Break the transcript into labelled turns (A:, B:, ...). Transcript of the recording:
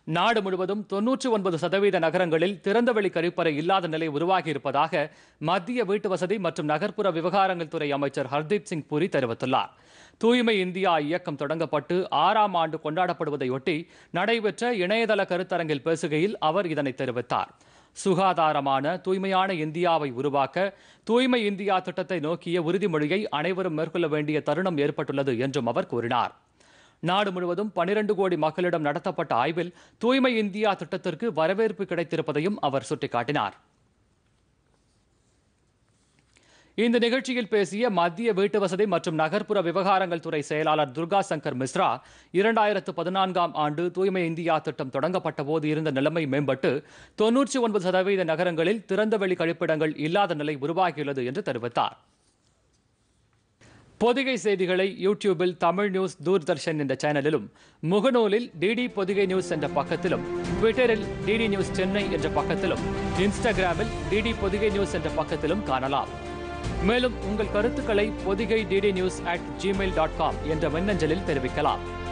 A: நாடு முழுவதும் தொன்னூற்றி ஒன்பது சதவீத நகரங்களில் திறந்தவெளி கழிப்பறை இல்லாத நிலை உருவாகியிருப்பதாக மத்திய வீட்டு வசதி மற்றும் நகர்ப்புற விவகாரங்கள் துறை அமைச்சர் ஹர்தீப் சிங் புரி தெரிவித்துள்ளார் தூய்மை இந்தியா இயக்கம் தொடங்கப்பட்டு ஆறாம் ஆண்டு கொண்டாடப்படுவதையொட்டி நடைபெற்ற இணையதள கருத்தரங்கில் பேசுகையில் அவர் இதனை தெரிவித்தார் சுகாதாரமான தூய்மையான இந்தியாவை உருவாக்க தூய்மை இந்தியா திட்டத்தை நோக்கிய உறுதிமொழியை அனைவரும் மேற்கொள்ள வேண்டிய தருணம் ஏற்பட்டுள்ளது என்றும் அவர் கூறினார் நாடு முழுவதும் பனிரெண்டு கோடி மக்களிடம் நடத்தப்பட்ட ஆய்வில் தூய்மை இந்தியா திட்டத்திற்கு வரவேற்பு கிடைத்திருப்பதையும் அவர் சுட்டிக்காட்டினார் இந்த நிகழ்ச்சியில் பேசிய மத்திய வீட்டு வசதி மற்றும் நகர்ப்புற விவகாரங்கள் துறை செயலாளர் துர்கா சங்கர் மிஸ்ரா இரண்டாயிரத்து பதினான்காம் ஆண்டு தூய்மை இந்தியா திட்டம் தொடங்கப்பட்ட போது இருந்த நிலைமை மேம்பட்டு தொன்னூற்றி ஒன்பது சதவீத நகரங்களில் திறந்தவெளி கழிப்பிடங்கள் இல்லாத நிலை உருவாகியுள்ளது என்று தெரிவித்தார் பொதிகை செய்திகளை யூடியூபில் தமிழ் நியூஸ் தூர்தர்ஷன் என்ற சேனலிலும் முகநூலில் டிடி பொதிகை நியூஸ் என்ற பக்கத்திலும் ட்விட்டரில் டிடி நியூஸ் சென்னை என்ற பக்கத்திலும் இன்ஸ்டாகிராமில் டிடி பொதிகை நியூஸ் என்ற பக்கத்திலும் காணலாம் மேலும் உங்கள் கருத்துக்களை Podhigai DD news at Gmail dot com என்ற மின்னஞ்சலில் தெரிவிக்கலாம்